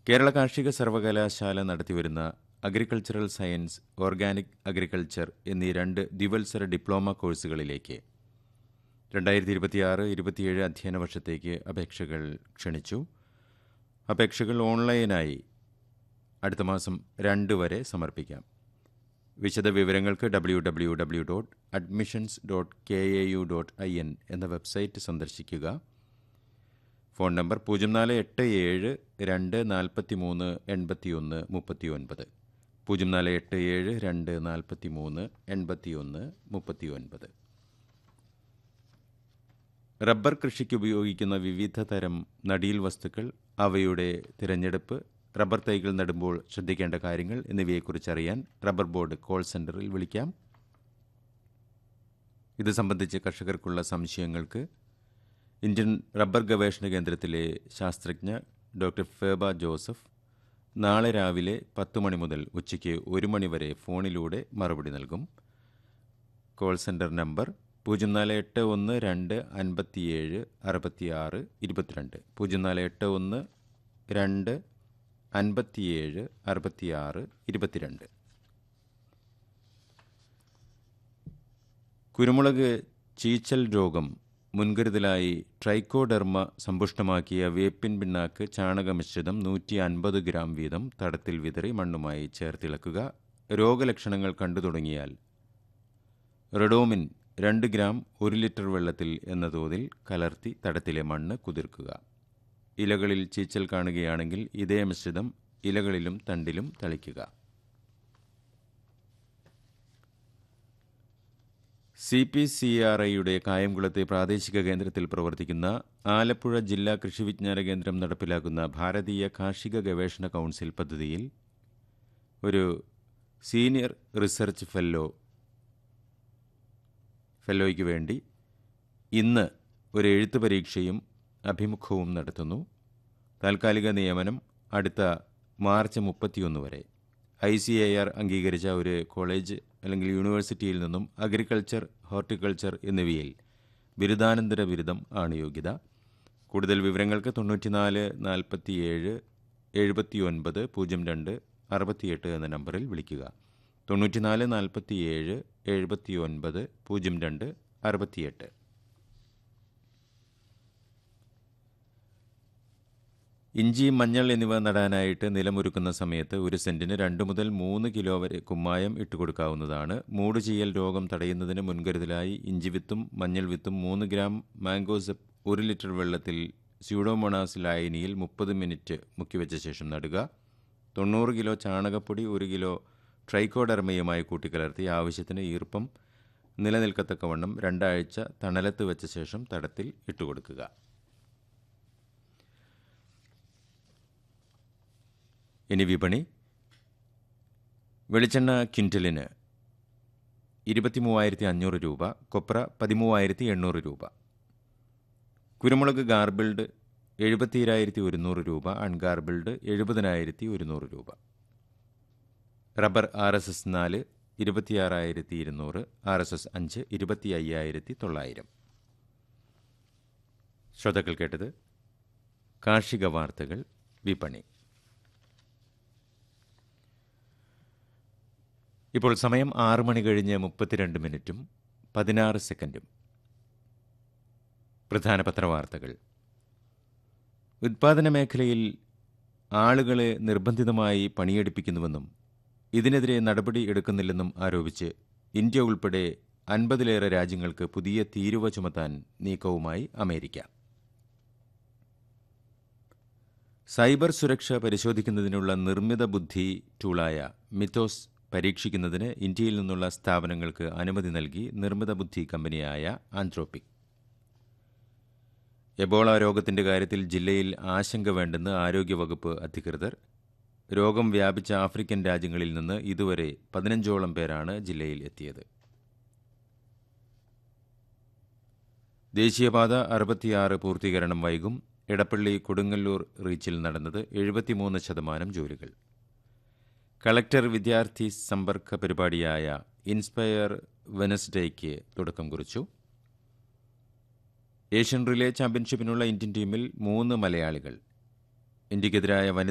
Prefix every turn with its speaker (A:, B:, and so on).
A: കേരള കാർഷിക സർവകലാശാല നടത്തിവരുന്ന അഗ്രികൾച്ചറൽ സയൻസ് ഓർഗാനിക് അഗ്രികൾച്ചർ എന്നീ രണ്ട് ദ്വിവത്സര ഡിപ്ലോമ കോഴ്സുകളിലേക്ക് രണ്ടായിരത്തി ഇരുപത്തിയാറ് ഇരുപത്തിയേഴ് അധ്യയന വർഷത്തേക്ക് അപേക്ഷകൾ ക്ഷണിച്ചു അപേക്ഷകൾ ഓൺലൈനായി അടുത്ത മാസം രണ്ട് വരെ സമർപ്പിക്കാം വിശദ വിവരങ്ങൾക്ക് W W W dot admissions dot K A U dot I N എന്ന വെബ്സൈറ്റ് സന്ദർശിക്കുക ഫോൺ നമ്പർ പൂജ്യം നാല് എട്ട് ഏഴ് രണ്ട് നാൽപ്പത്തി മൂന്ന് എൺപത്തി ഒന്ന് മുപ്പത്തി ഒൻപത് പൂജ്യം നാല് എട്ട് ഏഴ് രണ്ട് നാൽപ്പത്തി മൂന്ന് എൺപത്തി ഒന്ന് മുപ്പത്തി ഒൻപത് റബ്ബർ കൃഷിക്ക് ഉപയോഗിക്കുന്ന വിവിധ തരം നടീൽ വസ്തുക്കൾ അവയുടെ തിരഞ്ഞെടുപ്പ് റബ്ബർ തൈകൾ നടുമ്പോൾ ശ്രദ്ധിക്കേണ്ട കാര്യങ്ങൾ എന്നിവയെക്കുറിച്ച് അറിയാൻ റബ്ബർ ബോർഡ് കോൾ സെന്ററിൽ വിളിക്കാം ഇത് സംബന്ധിച്ച് കർഷകർക്കുള്ള സംശയങ്ങൾക്ക് ഇന്ത്യൻ റബ്ബർ ഗവേഷണ കേന്ദ്രത്തിലെ ശാസ്ത്രജ്ഞ ഡോക്ടർ ഫേബ ജോസഫ് നാളെ രാവിലെ പത്ത് മണി മുതൽ ഉച്ചയ്ക്ക് ഒരു മണി വരെ ഫോണിലൂടെ മറുപടി നൽകും കോൾ സെൻറ്റർ നമ്പർ പൂജ്യം നാല് എട്ട് ഒന്ന് രണ്ട് അൻപത്തിയേഴ് അറുപത്തിയാറ് ഇരുപത്തിരണ്ട് പൂജ്യം നാല് എട്ട് ഒന്ന് രണ്ട് അൻപത്തിയേഴ് അറുപത്തിയാറ് ഇരുപത്തിരണ്ട് കുരുമുളക് ചീച്ചൽ രോഗം മുൻകരുതലായി ട്രൈക്കോഡെർമ സമ്പുഷ്ടമാക്കിയ വേപ്പിൻ പിണ്ണാക്ക് ചാണകമിശ്രിതം നൂറ്റി അൻപത് ഗ്രാം വീതം തടത്തിൽ വിതറി മണ്ണുമായി ചേർത്തിളക്കുക രോഗലക്ഷണങ്ങൾ കണ്ടു തുടങ്ങിയാൽ റെഡോമിൻ രണ്ട് ഗ്രാം ഒരു ലിറ്റർ വെള്ളത്തിൽ എന്ന തോതിൽ കലർത്തി തടത്തിലെ മണ്ണ് കുതിർക്കുക ഇലകളിൽ ചീച്ചൽ കാണുകയാണെങ്കിൽ ഇതേ മിശ്രിതം ഇലകളിലും തണ്ടിലും തളിക്കുക സി പി സി ആർ ഐയുടെ കായംകുളത്തെ പ്രാദേശിക കേന്ദ്രത്തിൽ പ്രവർത്തിക്കുന്ന ആലപ്പുഴ ജില്ലാ കൃഷി വിജ്ഞാന കേന്ദ്രം നടപ്പിലാക്കുന്ന ഭാരതീയ കാർഷിക ഗവേഷണ കൗൺസിൽ പദ്ധതിയിൽ ഒരു സീനിയർ റിസർച്ച് ഫെല്ലോ ഫെല്ലോയ്ക്ക് വേണ്ടി ഇന്ന് ഒരു എഴുത്ത് പരീക്ഷയും അഭിമുഖവും നടത്തുന്നു താൽക്കാലിക നിയമനം അടുത്ത മാർച്ച് മുപ്പത്തിയൊന്ന് വരെ ഐ സി ഐ ആർ അംഗീകരിച്ച ഒരു കോളേജ് അല്ലെങ്കിൽ യൂണിവേഴ്സിറ്റിയിൽ നിന്നും അഗ്രികൾച്ചർ ഹോർട്ടിക്കൾച്ചർ എന്നിവയിൽ ബിരുദാനന്തര ബിരുദം ആണ് യോഗ്യത കൂടുതൽ വിവരങ്ങൾക്ക് തൊണ്ണൂറ്റിനാല് നാൽപ്പത്തിയേഴ് എഴുപത്തി ഒൻപത് പൂജ്യം രണ്ട് അറുപത്തിയെട്ട് എന്ന നമ്പറിൽ വിളിക്കുക തൊണ്ണൂറ്റിനാല് നാൽപ്പത്തിയേഴ് എഴുപത്തി ഒൻപത് പൂജ്യം രണ്ട് അറുപത്തിയെട്ട് ഇഞ്ചി മഞ്ഞൾ എന്നിവ നടാനായിട്ട് നിലമൊരുക്കുന്ന സമയത്ത് ഒരു സെന്റിന് രണ്ട് മുതൽ മൂന്ന് കിലോ വരെ കുമ്മായം ഇട്ടുകൊടുക്കാവുന്നതാണ് മൂട് ചെയ്യൽ രോഗം തടയുന്നതിന് മുൻകരുതലായി ഇഞ്ചി വിത്തും മഞ്ഞൾ വിത്തും മൂന്ന് ഗ്രാം മാംഗോസെപ്പ് ഒരു ലിറ്റർ വെള്ളത്തിൽ സ്യൂഡോമോണാസ് ലായനിയിൽ മുപ്പത് മിനിറ്റ് മുക്കിവെച്ച ശേഷം നടുക തൊണ്ണൂറ് കിലോ ചാണകപ്പൊടി ഒരു കിലോ ട്രൈക്കോഡർമയുമായി കൂട്ടിക്കലർത്തി ആവശ്യത്തിന് ഈർപ്പം നിലനിൽക്കത്തക്കവണ്ണം രണ്ടാഴ്ച തണലത്ത് വെച്ച ശേഷം തടത്തിൽ ഇട്ടുകൊടുക്കുക ഇനി വിപണി വെളിച്ചെണ്ണ ക്വിൻ്റലിന് ഇരുപത്തി മൂവായിരത്തി അഞ്ഞൂറ് രൂപ കൊപ്ര പതിമൂവായിരത്തി എണ്ണൂറ് രൂപ കുരുമുളക് ഗാർബിൾഡ് എഴുപത്തിരായിരത്തി ഒരുന്നൂറ് രൂപ അൺഗാർബിൾഡ് എഴുപതിനായിരത്തി ഒരുന്നൂറ് രൂപ റബ്ബർ ആർ എസ് എസ് നാല് ഇരുപത്തിയാറായിരത്തി ഇരുന്നൂറ് ആർ എസ് എസ് അഞ്ച് ഇരുപത്തി അയ്യായിരത്തി തൊള്ളായിരം ശ്രോതാക്കൾ കേട്ടത് കാർഷിക വാർത്തകൾ വിപണി ഇപ്പോൾ സമയം ആറ് മണി കഴിഞ്ഞ് മുപ്പത്തിരണ്ട് മിനിറ്റും പതിനാറ് സെക്കൻഡും പ്രധാന പത്രവാർത്തകൾ ഉത്പാദന മേഖലയിൽ ആളുകളെ നിർബന്ധിതമായി പണിയെടുപ്പിക്കുന്നുവെന്നും ഇതിനെതിരെ നടപടി എടുക്കുന്നില്ലെന്നും ആരോപിച്ച് ഇന്ത്യ ഉൾപ്പെടെ അൻപതിലേറെ രാജ്യങ്ങൾക്ക് പുതിയ തീരുവ ചുമത്താൻ നീക്കവുമായി അമേരിക്ക സൈബർ സുരക്ഷ പരിശോധിക്കുന്നതിനുള്ള നിർമ്മിത ബുദ്ധി ടൂളായ മിത്തോസ് പരീക്ഷിക്കുന്നതിന് ഇന്ത്യയിൽ നിന്നുള്ള സ്ഥാപനങ്ങൾക്ക് അനുമതി നൽകി നിർമ്മിത ബുദ്ധി കമ്പനിയായ ആന്ത്രോപ്പിക് എബോള രോഗത്തിന്റെ കാര്യത്തിൽ ജില്ലയിൽ ആശങ്ക വേണ്ടെന്ന് ആരോഗ്യവകുപ്പ് അധികൃതർ രോഗം വ്യാപിച്ച ആഫ്രിക്കൻ രാജ്യങ്ങളിൽ നിന്ന് ഇതുവരെ പതിനഞ്ചോളം പേരാണ് ജില്ലയിൽ എത്തിയത് ദേശീയപാത അറുപത്തിയാറ് പൂർത്തീകരണം വൈകും ഇടപ്പള്ളി കൊടുങ്ങല്ലൂർ റീച്ചിൽ നടന്നത് എഴുപത്തിമൂന്ന് ശതമാനം ജോലികൾ കളക്ടർ വിദ്യാർത്ഥി സമ്പർക്ക പരിപാടിയായ ഇൻസ്പയർ വെനസ്ഡേക്ക് തുടക്കം കുറിച്ചു ഏഷ്യൻ റിലേ ചാമ്പ്യൻഷിപ്പിനുള്ള ഇന്ത്യൻ ടീമിൽ മൂന്ന് മലയാളികൾ ഇന്ത്യക്കെതിരായ വനിതാ